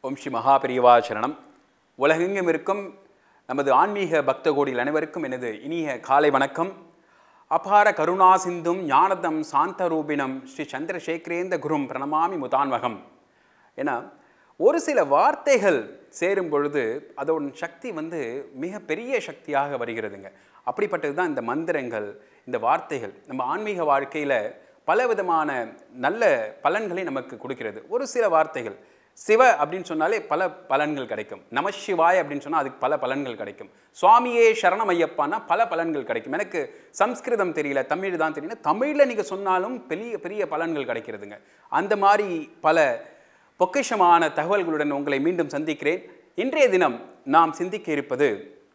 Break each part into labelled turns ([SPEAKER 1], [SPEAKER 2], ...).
[SPEAKER 1] ஓம் ஸ்ரீ மகாபிரிவா சரணம் உலகெங்கும் இருக்கும் நமது ஆன்மீக பக்த கோடிகள் அனைவருக்கும் எனது இனிய காலை வணக்கம் அபார கருணா சிந்தும் ஞானதம் சாந்த ரூபிணம் ஸ்ரீ சந்திரசேகரேந்த குரும் பிரணமாமி முதான்வகம் ஏன்னா ஒரு சில வார்த்தைகள் சேரும் பொழுது அதோட சக்தி வந்து மிக பெரிய சக்தியாக வருகிறதுங்க அப்படிப்பட்டது தான் இந்த மந்திரங்கள் இந்த வார்த்தைகள் நம்ம ஆன்மீக வாழ்க்கையில் பலவிதமான நல்ல பலன்களை நமக்கு கொடுக்கிறது ஒரு சில வார்த்தைகள் சிவ அப்படின்னு சொன்னாலே பல பலன்கள் கிடைக்கும் நம சிவாய் அப்படின்னு சொன்னால் அதுக்கு பல பலன்கள் கிடைக்கும் சுவாமியே சரணம் ஐயப்பான்னா பல பலன்கள் கிடைக்கும் எனக்கு சம்ஸ்கிருதம் தெரியல தமிழ் தான் தெரியல தமிழில் நீங்கள் சொன்னாலும் பெரிய பெரிய பலன்கள் கிடைக்கிறதுங்க அந்த மாதிரி பல பொக்கிஷமான தகவல்களுடன் உங்களை மீண்டும் சந்திக்கிறேன் இன்றைய தினம் நாம் சிந்திக்க இருப்பது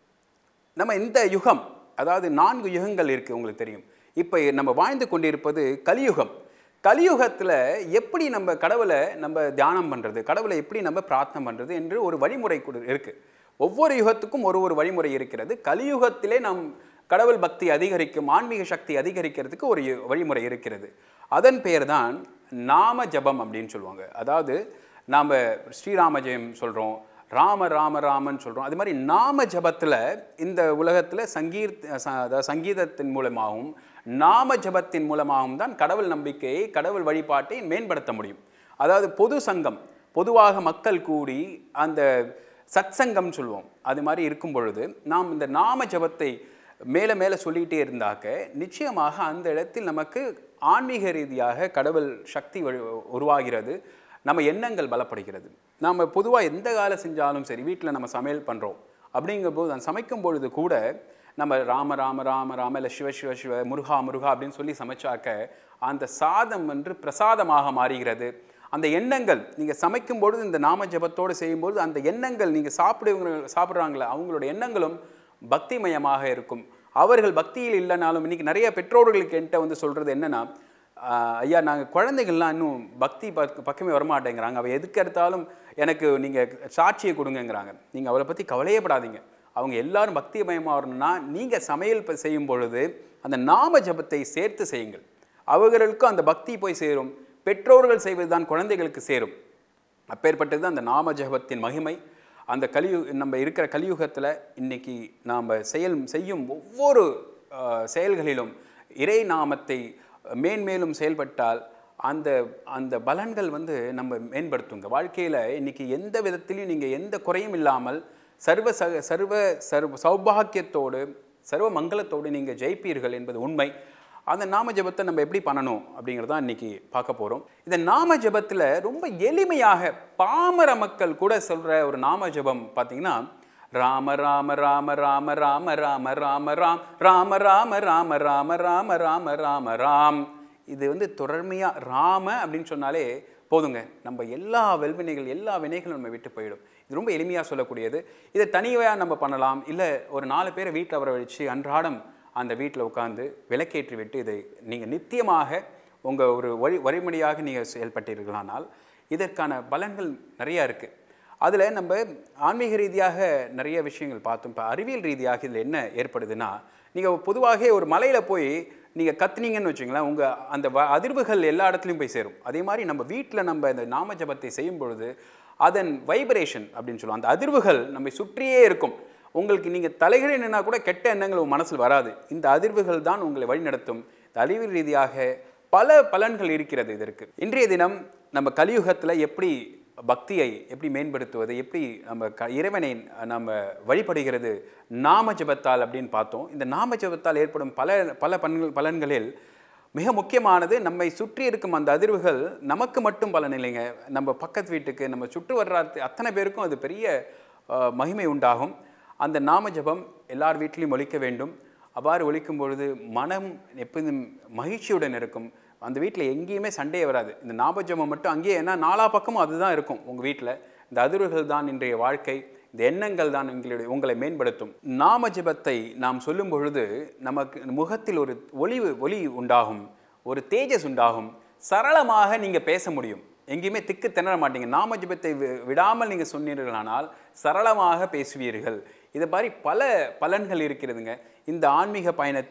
[SPEAKER 1] நம்ம இந்த யுகம் அதாவது நான்கு யுகங்கள் இருக்குது உங்களுக்கு தெரியும் இப்போ நம்ம வாழ்ந்து கொண்டிருப்பது கலியுகம் கலியுகத்தில் எப்படி நம்ம கடவுளை நம்ம தியானம் பண்ணுறது கடவுளை எப்படி நம்ம பிரார்த்தனை பண்ணுறது என்று ஒரு வழிமுறை கூட இருக்குது ஒவ்வொரு யுகத்துக்கும் ஒரு ஒரு வழிமுறை இருக்கிறது கலியுகத்திலே நம் கடவுள் பக்தி அதிகரிக்கும் ஆன்மீக சக்தி அதிகரிக்கிறதுக்கு ஒரு யு- வழிமுறை இருக்கிறது அதன் பெயர் தான் நாம ஜபம் அப்படின்னு சொல்லுவாங்க அதாவது நாம் ஸ்ரீராம ஜெயம் சொல்கிறோம் ராம ராம ராமன் சொல்கிறோம் அது மாதிரி நாம ஜபத்தில் இந்த உலகத்தில் சங்கீர் ச- அதாவது சங்கீதத்தின் மூலமாகவும் நாம ஜபத்தின் மூலமாகவும் தான் கடவுள் நம்பிக்கையை கடவுள் வழிபாட்டை மேம்படுத்த முடியும் அதாவது பொது சங்கம் பொதுவாக மக்கள் கூடி அந்த சத்சங்கம் சொல்லுவோம் அது மாதிரி இருக்கும் பொழுது நாம் இந்த நாம ஜபத்தை மேலே மேலே சொல்லிகிட்டே இருந்தாக்க நிச்சயமாக அந்த இடத்தில் நமக்கு ஆன்மீக ரீதியாக கடவுள் சக்தி வழி- உருவாகிறது நம்ம எண்ணங்கள் பலப்படுகிறது நாம் பொதுவாக எந்த காலை செஞ்சாலும் சரி வீட்டில் நம்ம சமையல் பண்ணுறோம் அப்படிங்கும்போது அந்த சமைக்கும் பொழுது கூட நம்ம ராம ராம ராம ராம இல்லை சிவ சிவ சிவ முருகா முருகா அப்படின்னு சொல்லி சமைச்சாக்க அந்த சாதம் என்று பிரசாதமாக மாறுகிறது அந்த எண்ணங்கள் நீங்கள் சமைக்கும் பொழுது இந்த நாம ஜபத்தோடு செய்யும்போது அந்த எண்ணங்கள் நீங்கள் சாப்பிடுவங்க சாப்பிட்றாங்களே அவங்களோட எண்ணங்களும் பக்திமயமாக இருக்கும் அவர்கள் பக்தியில் இல்லைனாலும் இன்னைக்கு நிறைய பெற்றோர்களுக்கு என்கிட்ட வந்து சொல்கிறது என்னன்னா ஆஹ், ஐயா நாங்கள் குழந்தைகள்லாம் இன்னும் பக்தி பக் பக்கமே வரமாட்டேங்கிறாங்க அவள் எதுக்கு எடுத்தாலும் எனக்கு நீங்கள் சாட்சியை கொடுங்கங்கிறாங்க நீங்கள் அவளை பற்றி கவலையப்படாதீங்க அவங்க எல்லாரும் பக்திமயமாக வரணும்னா நீங்கள் சமையல் ப- செய்யும் பொழுது அந்த நாம ஜபத்தை சேர்த்து செய்யுங்கள் அவர்களுக்கும் அந்த பக்தி போய் சேரும் பெற்றோர்கள் செய்வதுதான் குழந்தைகளுக்கு சேரும் அப்பேற்பட்டது அந்த நாம ஜபத்தின் மகிமை அந்த கலியு நம்ம இருக்கிற கலியுகத்தில் இன்னைக்கு நாம் செயல் செய்யும் ஒவ்வொரு ஆஹ், செயல்களிலும் இறை நாமத்தை மேன்மேலும் செயல்பட்டால் அந்த அந்த பலன்கள் வந்து நம்ம மேம்படுத்துங்க வாழ்க்கையில் இன்னைக்கு எந்த விதத்திலையும் நீங்கள் எந்த குறையும் இல்லாமல் சர்வ ச சர்வ சர்வ சௌபாக்கியத்தோடு சர்வ மங்களத்தோடு நீங்கள் ஜெயிப்பீர்கள் என்பது உண்மை அந்த நாம ஜெபத்தை நம்ம எப்படி பண்ணணும் அப்படிங்கிறத இன்னைக்கு பார்க்க போகிறோம் இந்த நாம ஜெபத்தில் ரொம்ப எளிமையாக பாமர மக்கள் கூட சொல்கிற ஒரு நாம ஜெபம் பார்த்தீங்கன்னா ராம ராம ராம ராம ராம ராம ராம ராம் ராம ராம ராம ராம ராம ராம ராம ராம் இது வந்து தொடர்மையாக ராம அப்படின்னு சொன்னாலே போதுங்க நம்ம எல்லா வெல்வினைகள் எல்லா வினைகளும் நம்ம விட்டு போயிடும் இது ரொம்ப எளிமையாக சொல்லக்கூடியது இதை தனியாக நம்ம பண்ணலாம் இல்லை ஒரு நாலு பேரை வீட்டில் வர வச்சு அன்றாடம் அந்த வீட்டில் உட்காந்து விளக்கேற்றி விட்டு இதை நீங்கள் நித்தியமாக உங்கள் ஒரு வழி வழிமுறையாக நீங்கள் செயல்பட்டீர்களானால் இதற்கான பலன்கள் நிறையா இருக்குது அதில் நம்ம ஆன்மீக ரீதியாக நிறைய விஷயங்கள் பார்த்தோம் இப்போ அறிவியல் ரீதியாக இதில் என்ன ஏற்படுதுன்னா நீங்கள் பொதுவாக ஒரு மலையில் போய் நீங்கள் கத்துனீங்கன்னு வச்சுங்களேன் உங்கள் அந்த வ அதிர்வுகள் எல்லா இடத்துலையும் போய் சேரும் அதே மாதிரி நம்ம வீட்டில் நம்ம இந்த நாம ஜபத்தை செய்யும் பொழுது அதன் வைப்ரேஷன் அப்படின்னு சொல்லுவோம் அந்த அதிர்வுகள் நம்மை சுற்றியே இருக்கும் உங்களுக்கு நீங்கள் தலைகளை நின்னா கூட கெட்ட எண்ணங்கள் உங்கள் மனசில் வராது இந்த அதிர்வுகள் தான் உங்களை வழிநடத்தும் இந்த அறிவியல் ரீதியாக பல பலன்கள் இருக்கிறது இதற்கு இன்றைய தினம் நம்ம கலியுகத்தில் எப்படி பக்தியை எப்படி மேம்படுத்துவது எப்படி நம்ம க இறைவனை நம்ம வழிபடுகிறது நாம ஜபத்தால் அப்படின்னு பார்த்தோம் இந்த நாம ஜபத்தால் ஏற்படும் பல பல பலன்கள் பலன்களில் மிக முக்கியமானது நம்மை சுற்றி இருக்கும் அந்த அதிர்வுகள் நமக்கு மட்டும் பலன் இல்லைங்க நம்ம பக்கத்து வீட்டுக்கு நம்ம சுற்று வர்ற அத்த- அத்தனை பேருக்கும் அது பெரிய அஹ், மகிமை உண்டாகும் அந்த நாம ஜபம் எல்லார் வீட்டிலையும் ஒலிக்க வேண்டும் அவ்வாறு ஒலிக்கும் பொழுது மனம் எப்போதும் மகிழ்ச்சியுடன் இருக்கும் அந்த வீட்டில் எங்கேயுமே சண்டையே வராது இந்த ஞாபகம் மட்டும் அங்கேயே ஏன்னா நாலா பக்கமும் அதுதான் இருக்கும் உங்கள் வீட்டில் இந்த அதிர்வுகள் தான் இன்றைய வாழ்க்கை இந்த எண்ணங்கள் தான் எங்களுடைய உங்களை மேம்படுத்தும் நாம ஜெபத்தை நாம் சொல்லும் பொழுது நமக்கு முகத்தில் ஒரு ஒளிவு ஒளி உண்டாகும் ஒரு தேஜஸ் உண்டாகும் சரளமாக நீங்கள் பேச முடியும் எங்கேயுமே திக்கு திணற மாட்டீங்க நாம ஜெபத்தை வி- விடாமல் நீங்கள் சொன்னீர்களானால் சரளமாக பேசுவீர்கள் இது மாதிரி பல பலன்கள் இருக்கிறதுங்க இந்த ஆன்மீக பயணத்தில்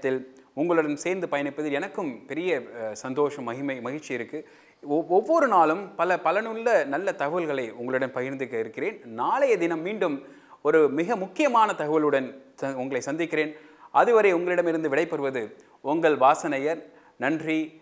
[SPEAKER 1] உங்களுடன் சேர்ந்து பயணிப்பதில் எனக்கும் பெரிய அஹ், சந்தோஷம் மகிமை மகிழ்ச்சி இருக்குது ஒவ்வொரு நாளும் பல பலனுள்ள நல்ல தகவல்களை உங்களுடன் பகிர்ந்துக்க இருக்கிறேன் நாளைய தினம் மீண்டும் ஒரு மிக முக்கியமான தகவலுடன் ச- உங்களை சந்திக்கிறேன் அதுவரை உங்களிடமிருந்து விடைபெறுவது உங்கள் வாசனையர் நன்றி